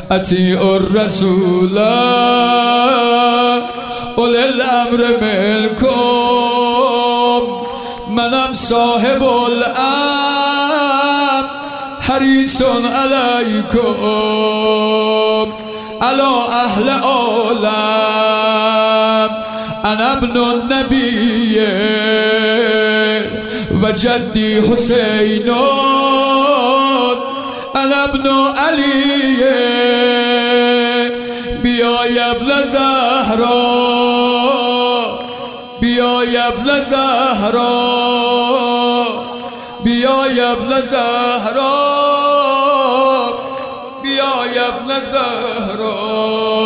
اطیعوا الرسول اول الامر منکم منم صاحب الامر حریص علیکم علا اهل عالم انا ابن النبی و جدی حسین انا ابن علی بیای ابن زهرا بیای ابن زهرا بیای ابن زهرا بیای ابن زهرا